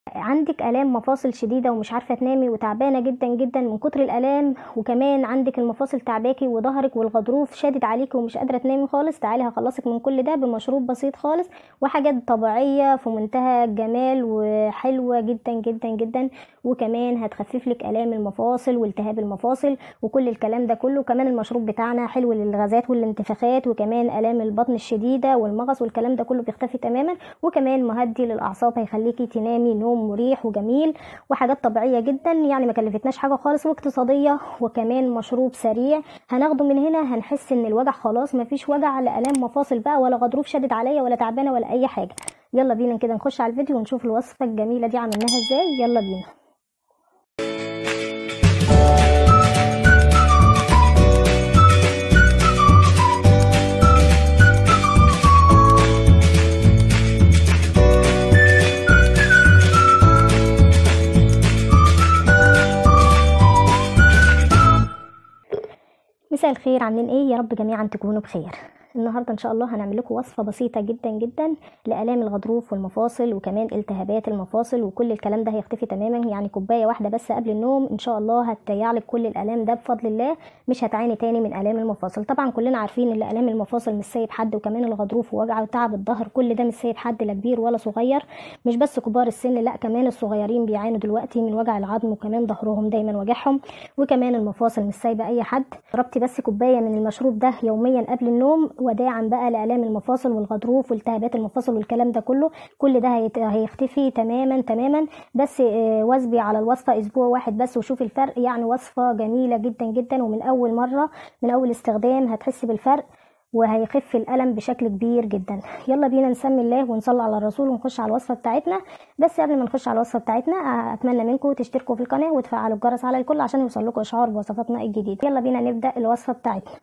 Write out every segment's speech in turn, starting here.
عندك الام مفاصل شديده ومش عارفه تنامي وتعبانه جدا جدا من كتر الالام وكمان عندك المفاصل تعباكي وظهرك والغضروف شادد عليكي ومش قادره تنامي خالص تعالي هخلصك من كل ده بمشروب بسيط خالص وحاجات طبيعيه في منتهى الجمال وحلوه جدا جدا جدا وكمان هتخفف لك الام المفاصل والتهاب المفاصل وكل الكلام ده كله كمان المشروب بتاعنا حلو للغازات والانتفاخات وكمان الام البطن الشديده والمغص والكلام ده كله بيختفي تماما وكمان مهدي للاعصاب هيخليكي تنامي نوم مريح وجميل وحاجات طبيعيه جدا يعني ما كلفتناش حاجه خالص واقتصاديه وكمان مشروب سريع هناخده من هنا هنحس ان الوجع خلاص مفيش وجع لا الام مفاصل بقى ولا غضروف شدد عليا ولا تعبانه ولا اي حاجه يلا بينا كده نخش على الفيديو ونشوف الوصفه الجميله دي عملناها ازاي يلا بينا مساء الخير عاملين ايه يا رب جميعا تكونوا بخير النهارده ان شاء الله هنعمل لكم وصفه بسيطه جدا جدا لالام الغضروف والمفاصل وكمان التهابات المفاصل وكل الكلام ده هيختفي تماما يعني كوبايه واحده بس قبل النوم ان شاء الله هتضيع لك كل الالام ده بفضل الله مش هتعاني تاني من الام المفاصل طبعا كلنا عارفين ان الام المفاصل مش سايب حد وكمان الغضروف ووجع وتعب الظهر كل ده مش سايب حد لا كبير ولا صغير مش بس كبار السن لا كمان الصغيرين بيعانوا دلوقتي من وجع العظم وكمان ظهرهم دايما وجعهم وكمان المفاصل مش سايبه اي حد ربطي بس كوبايه من المشروب ده يوميا قبل النوم وداعا بقى لالام المفاصل والغضروف والتهابات المفاصل والكلام ده كله كل ده هيت- هيختفي تماما تماما بس آه، واظبي على الوصفه اسبوع واحد بس وشوفي الفرق يعني وصفه جميله جدا جدا ومن اول مره من اول استخدام هتحسي بالفرق وهيخف الالم بشكل كبير جدا يلا بينا نسمي الله ونصلي على الرسول ونخش على الوصفه بتاعتنا بس قبل ما نخش على الوصفه بتاعتنا آه، اتمنى منكم تشتركوا في القناه وتفعلوا الجرس على الكل عشان يوصلكوا اشعار بوصفاتنا الجديده يلا بينا نبدا الوصفه بتاعتنا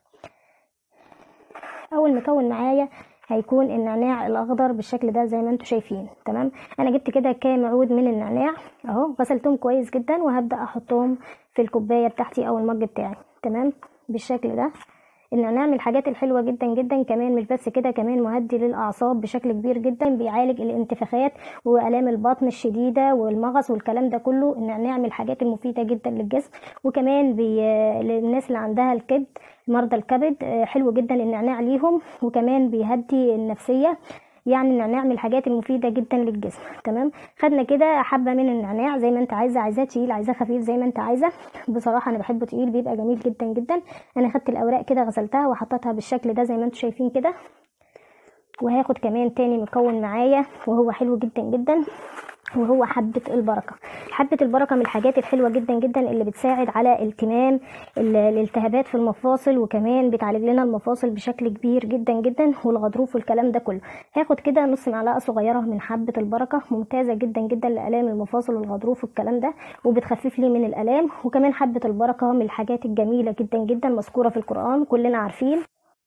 اول مكون معايا هيكون النعناع الاخضر بالشكل ده زي ما انتم شايفين تمام انا جبت كده كام عود من النعناع اهو غسلتهم كويس جدا وهبدا احطهم في الكوبايه بتاعتي او المج بتاعي تمام بالشكل ده النعناع من الحاجات الحلوه جدا جدا كمان مش بس كده كمان مهدي للاعصاب بشكل كبير جدا بيعالج الانتفاخات والام البطن الشديده والمغص والكلام ده كله النعناع من الحاجات المفيده جدا للجسم وكمان بي... للناس اللي عندها الكبد مرضى الكبد آه، حلو جدا النعناع ليهم وكمان بيهدي النفسيه يعني النعناع من الحاجات المفيدة جدا للجسم تمام خدنا كده حبة من النعناع زي ما انت عايزة عايزاه تقيل عايزاه خفيف زي ما انت عايزة بصراحة انا بحبه تقيل بيبقى جميل جدا جدا انا خدت الاوراق كده غسلتها وحطيتها بالشكل ده زي ما انتم شايفين كده وهاخد كمان تاني مكون معايا وهو حلو جدا جدا وهو حبة البركة حبة البركة من الحاجات الحلوة جدا جدا اللي بتساعد على التمام ال- الالتهابات في المفاصل وكمان بتعالج لنا المفاصل بشكل كبير جدا جدا والغضروف والكلام ده كله هاخد كده نص معلقة صغيرة من حبة البركة ممتازة جدا جدا لآلام المفاصل والغضروف والكلام ده وبتخفف لي من الآلام وكمان حبة البركة من الحاجات الجميلة جدا جدا مذكورة في القرآن كلنا عارفين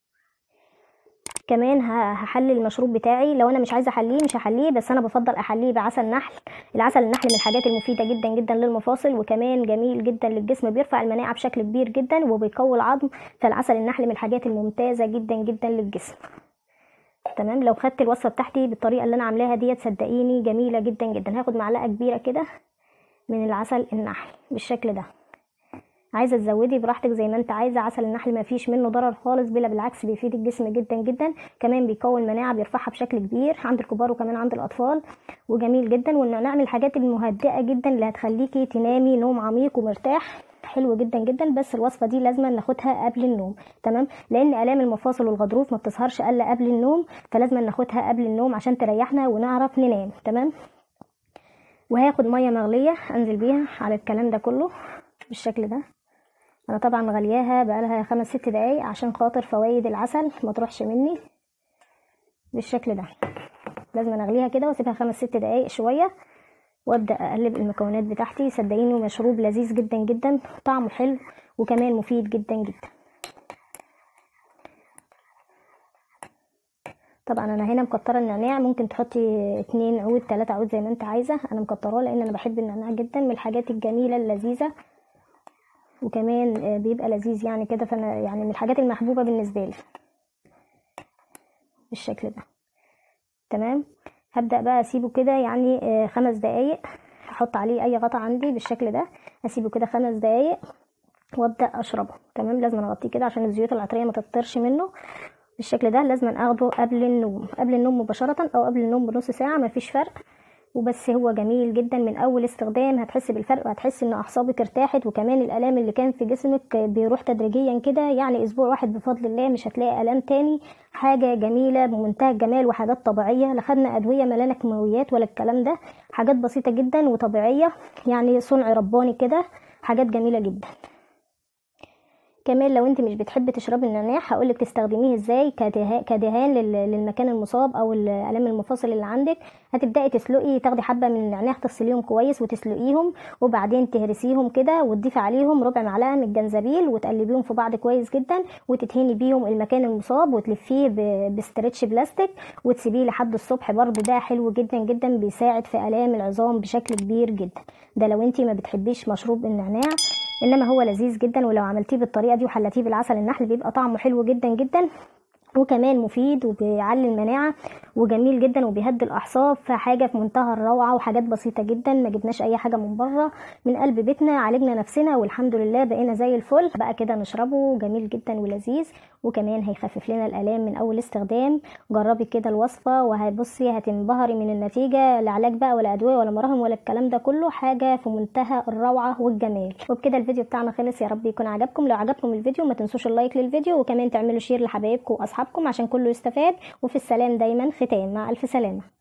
كمان ه- هحلي المشروب بتاعي لو انا مش عايزه احليه مش هحليه بس انا بفضل احليه بعسل نحل العسل النحل من الحاجات المفيده جدا جدا للمفاصل وكمان جميل جدا للجسم بيرفع المناعه بشكل كبير جدا وبيقوي العظم فالعسل النحل من الحاجات الممتازه جدا جدا للجسم تمام لو خدت الوصفه بتاعتي بالطريقه اللي انا عاملاها ديت صدقيني جميله جدا جدا هاخد معلقه كبيره كده من العسل النحل بالشكل ده عايزه تزودي براحتك زي ما انت عايزه عسل النحل ما فيش منه ضرر خالص بلا بالعكس بيفيد الجسم جدا جدا كمان بيقوي المناعه بيرفعها بشكل كبير عند الكبار وكمان عند الاطفال وجميل جدا والنعناع من الحاجات المهدئه جدا اللي هتخليكي تنامي نوم عميق ومرتاح حلو جدا جدا بس الوصفه دي لازم ناخدها قبل النوم تمام لان الام المفاصل والغضروف ما بتظهرش الا قبل النوم فلازم ناخدها قبل النوم عشان تريحنا ونعرف ننام تمام وهاخد ميه مغليه انزل بيها على الكلام ده كله بالشكل ده انا طبعا غلياها بقالها خمس ست دقايق عشان خاطر فوائد العسل ما تروحش مني بالشكل ده لازم أنا اغليها كده واسيبها خمس ست دقايق شويه وابدا اقلب المكونات بتاعتي صدقيني مشروب لذيذ جدا جدا طعمه حلو وكمان مفيد جدا جدا طبعا انا هنا مكتره النعناع ممكن تحطي اتنين عود تلاتة عود زي ما انت عايزه انا مكتراه لان انا بحب النعناع جدا من الحاجات الجميله اللذيذه وكمان آه، بيبقى لذيذ يعني كده فانا يعني من الحاجات المحبوبه بالنسبه لي بالشكل ده تمام هبدأ بقى اسيبه كده يعني آه، خمس دقايق هحط عليه اي غطا عندي بالشكل ده اسيبه كده خمس دقايق وابدا اشربه تمام لازم اغطيه كده عشان الزيوت العطريه ما تطرش منه بالشكل ده لازم اخده قبل النوم قبل النوم مباشره او قبل النوم بنص ساعه مفيش فرق وبس هو جميل جدا من اول استخدام هتحس بالفرق وهتحس ان اعصابك ارتاحت وكمان الالام اللي كان في جسمك بيروح تدريجيا كده يعني اسبوع واحد بفضل الله مش هتلاقي الام تاني حاجه جميله بمنتهى الجمال وحاجات طبيعيه لا خدنا ادويه ملانه كيماويات ولا الكلام ده حاجات بسيطه جدا وطبيعيه يعني صنع رباني كده حاجات جميله جدا كمان لو انت مش بتحبي تشربي النعناع هقولك تستخدميه ازاي كدها- كدهان لل- للمكان المصاب او الالام المفاصل اللي عندك هتبداي تسلقي تاخدي حبه من النعناع تغسليهم كويس وتسلقيهم وبعدين تهرسيهم كده وتضيفي عليهم ربع معلقه من الجنزبيل وتقلبيهم في بعض كويس جدا وتدهني بيهم المكان المصاب وتلفيه ب- بستريتش بلاستيك وتسيبيه لحد الصبح برضو ده حلو جدا جدا بيساعد في الام العظام بشكل كبير جدا ده لو انت ما بتحبيش مشروب النعناع انما هو لذيذ جدا ولو عملتيه بالطريقه دي وحلتيه بالعسل النحل بيبقى طعمه حلو جدا جدا وكمان مفيد وبيعلي المناعة وجميل جدا وبيهدي الأعصاب فحاجة في منتهى الروعة وحاجات بسيطة جدا ما جبناش أي حاجة من بره من قلب بيتنا عالجنا نفسنا والحمد لله بقينا زي الفل بقى كده نشربه جميل جدا ولذيذ وكمان هيخفف لنا الآلام من أول استخدام جربي كده الوصفة وهتبصي هتنبهري من النتيجة لا علاج بقى ولا أدوية ولا مراهم ولا الكلام ده كله حاجة في منتهى الروعة والجمال وبكده الفيديو بتاعنا خلص يا رب يكون عجبكم لو عجبكم الفيديو ما تنسوش اللايك للفيديو وكمان تعملوا شير لحبايبكم وأصحابكم عشان كله يستفاد وفي السلام دايما ختام مع ألف سلامة